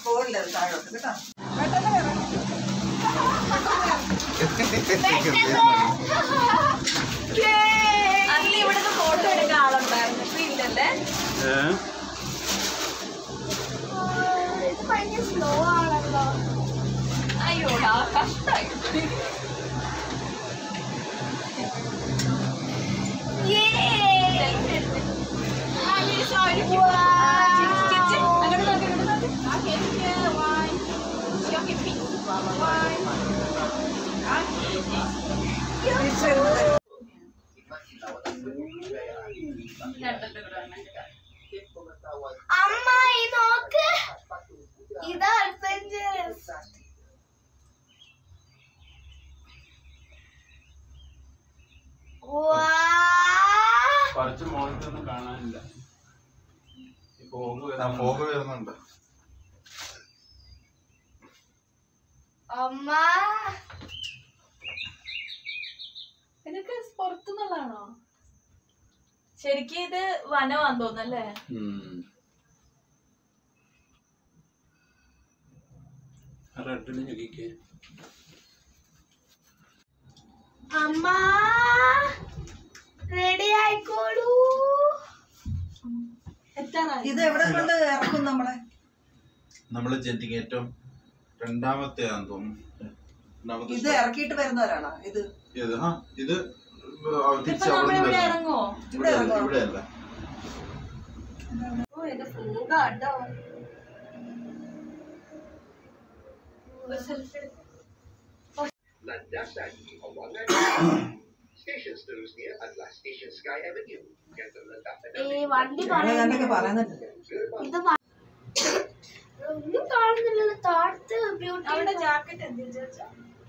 പോകില്ല താഴോട്ട് കേട്ടോ പെട്ടെന്ന് ഇറങ്ങി അന്ന് ഇവിടുന്ന് ഫോട്ടോ എടുക്കാൻ ആളുണ്ടായിരുന്നു ഇപ്പൊ ഇല്ലല്ലേ ഭയങ്കര സ്ലോ ആണല്ലോ അയ്യോടാ കഷ്ടായി അമ്മ ഈ നോക്ക് ഇതാ അഡ്വഞ്ചേഴ്സ് കുറച്ച് മുകളിലൊന്നും കാണാനില്ല ഈ ഫോഗ് ആ ഫോഗ് വരുന്നുണ്ട് അമ്മ ഇതൊക്കെ പുറത്തുനിന്നുള്ളതാണോ ശരിക്കും ഇത് വനമാന്ന് തോന്നല്ലേ റെഡിന് ഞെക്കിക്കേ അമ്മ റെഡി ആയിക്കോളൂ എത്താറായി ഇത് എവിടെ കൊണ്ട് ഇറക്കും നമ്മളെ നമ്മള് ജെറ്റിങ് ഏറ്റവും രണ്ടാമത്തെ ആണെന്ന് തോന്നുന്നു രണ്ടാമത്തെ ഇത് ഇറക്കിയിട്ട് വരുന്നവരാണോ ഇത് ഇത് ആ ഇത് തിരിച്ച് ഇപ്പൊ അവിടെ നമ്മളിവിടെ ഇറങ്ങോ ഇവിടെ അല്ല ഇവിടെ അല്ല ഓ ഇത് പോകാട്ടോ Landasan Hawangan. Station stores near Atlas Station Sky Avenue. Get the Landasan ഈ വണ്ടി ഇവിടെ പറയുന്നത് ഞാനൊക്കെ പറയുന്നുണ്ട് ഇത് വ- ഒന്നും കാണുന്നില്ലല്ലോ താഴത്ത് ബ്യൂട്ടി അവിടെ ജാക്കറ്റ് എന്ത് ചോദിച്ചാ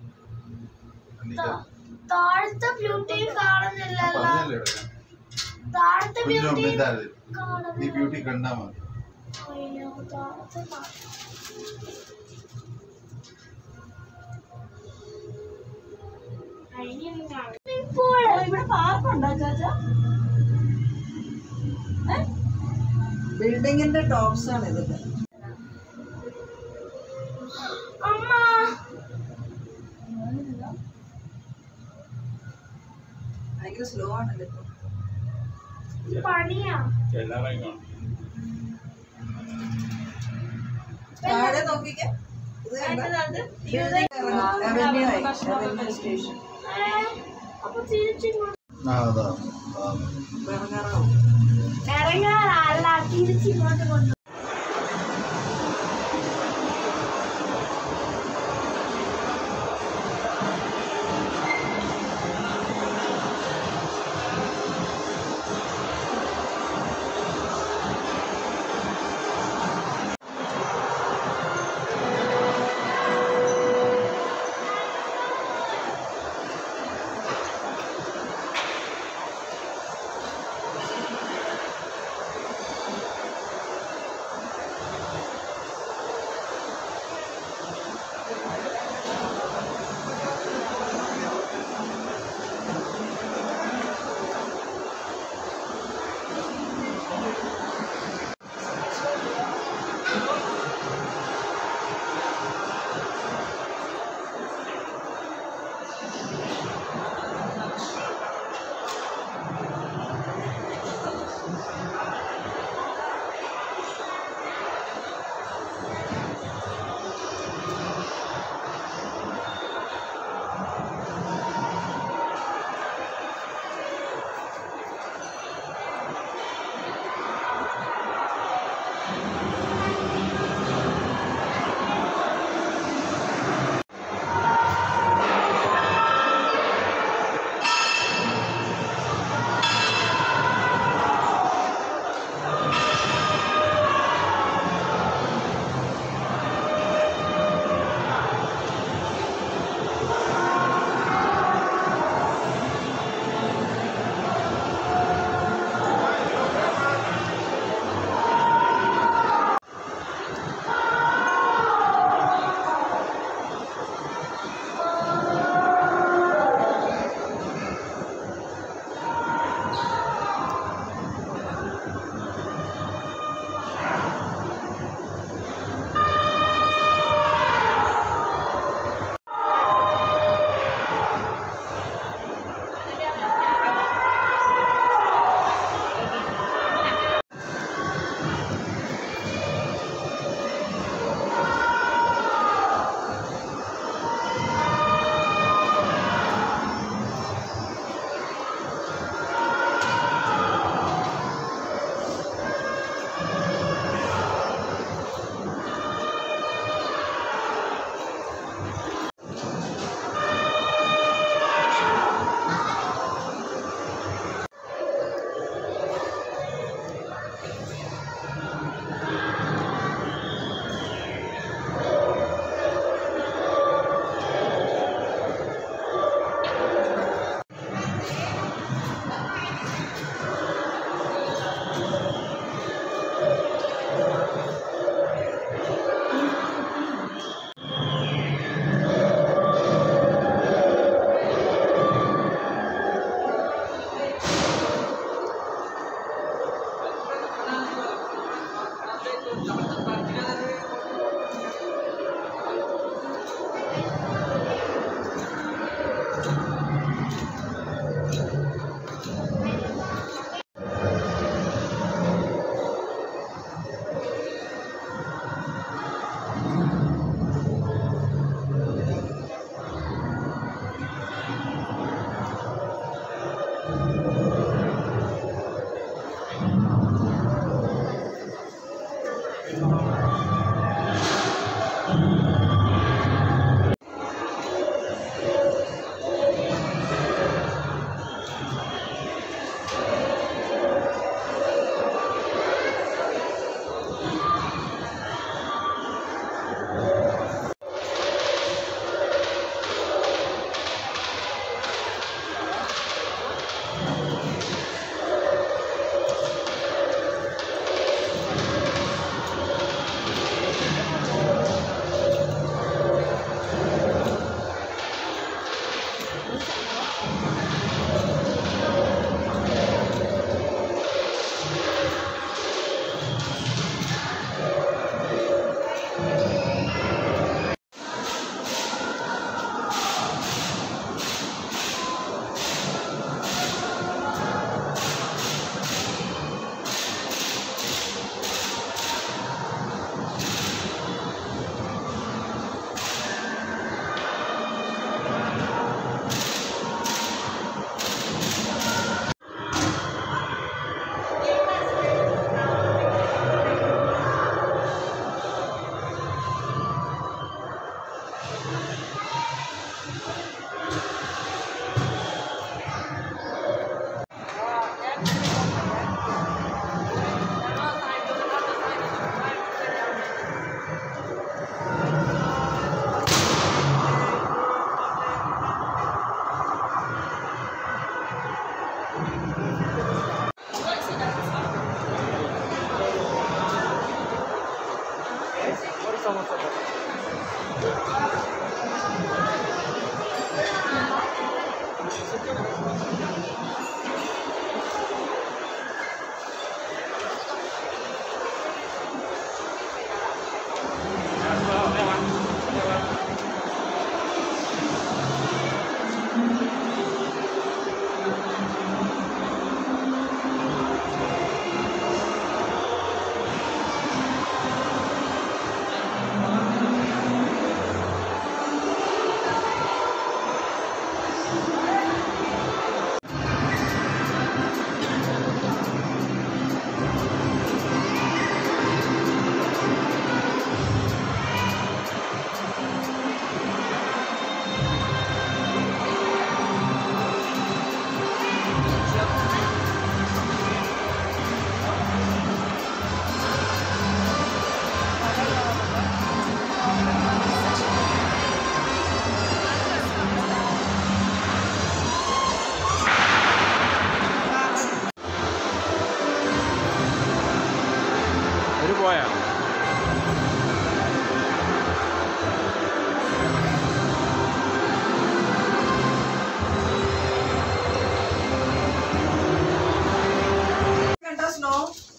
താഴത്തെ ബ്യൂട്ടി കാണുന്നില്ലല്ലോ പറഞ്ഞല്ലേ എടുക്കാൻ താഴത്തെ കുഞ്ഞു ബ്യൂട്ടി ഇതാ ഇത്. നീ കാണുന്നില്ല ബ്യൂട്ടി കണ്ടാ മതി അയ്യോ താഴത്തെ കാ- അയ്യോ, ഞാൻ- ഇപ്പോൾ ഓ, ഇവിടെ പാർക്കുണ്ടോ ചാച്ചാ ബിൽഡിങ്ങിന്റെ ടോപ്സ് ആണ് ഇതൊക്കെ അമ്മ ഭയങ്കര സ്ലോ ആണല്ലോ ഇപ്പൊ ഇത് പണിയാ എല്ലാവരെയും കാണും താഴെ നോക്കിക്കേ ഇത് കണ്ടോ? അത് Building ഇറങ്ങും. Avenue ആയി. Avenue station. ഏ, അപ്പൊ തിരിച്ചിങ്ങോട്ട് ആ അതാ ആ. ഇറങ്ങാറാവും ഇറങ്ങാറല്ല തിരിച്ചിങ്ങോട്ട് കൊണ്ടു ഒരു പോയാ കണ്ടോ സ്നോ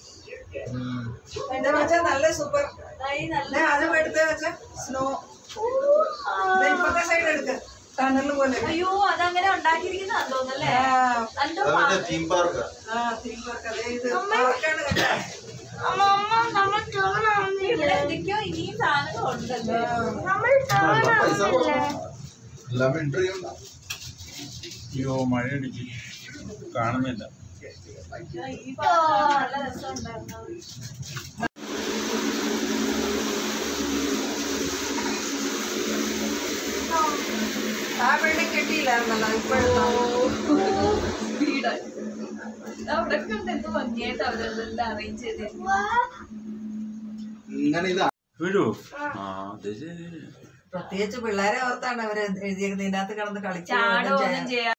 എന്റെ വെച്ചാ നല്ല സൂപ്പർ ആയി നല്ല അതും എടുത്തേ വെച്ചാ സ്നോ ഇപ്പത്തെ സൈഡ് എടുക്ക ടണൽ പോലെ അയ്യോ അതങ്ങനെ ഉണ്ടാക്കിയിരിക്കുന്നതാന്ന് തോന്നല്ലേ ആ, എന്തോ അതിന്റെ തീം പാർക്ക് ആ തീം പാർക്ക് അതേ ഇത് പാർക്കാണ് കേട്ടോ അമ്മ അമ്മ നമ്മൾ ടേൺ ഇവിടെ ആവുന്നില്ലേ എന്തൊക്കെയോ ഇനിയും സാധനങ്ങൾ ഉണ്ടല്ലോ നമ്മൾ ടേൺ പൈസ ആവുന്നില്ലേ എല്ലാം എൻട്രി ഉണ്ടാ അയ്യോ മഴയടിച്ച് കാണുന്നില്ല ഈ പാത്രം നല്ല രസമുണ്ടായിരുന്നു ആ ബിൽഡിംഗ് കിട്ടിയില്ലായിരുന്നല്ലോ ഇപ്പോഴത്തെ സ്പീഡായി അവിടെ കണ്ട് എന്ത് ഭംഗിയായിട്ട് അവരെല്ലാം അറേഞ്ച് ചെയ്തിരുന്നു ഇങ്ങനെ ഇത് വീഴൂ ആ അത് ശരി പ്രത്യേകിച്ച് പിള്ളേരെ ഓർത്താണ് അവര് എഴുതിയേക്കുന്നത് ഇതിനകത്ത് കിടന്ന് കളിച്ചു ചാടോ ഒന്നും ചെയ്യാ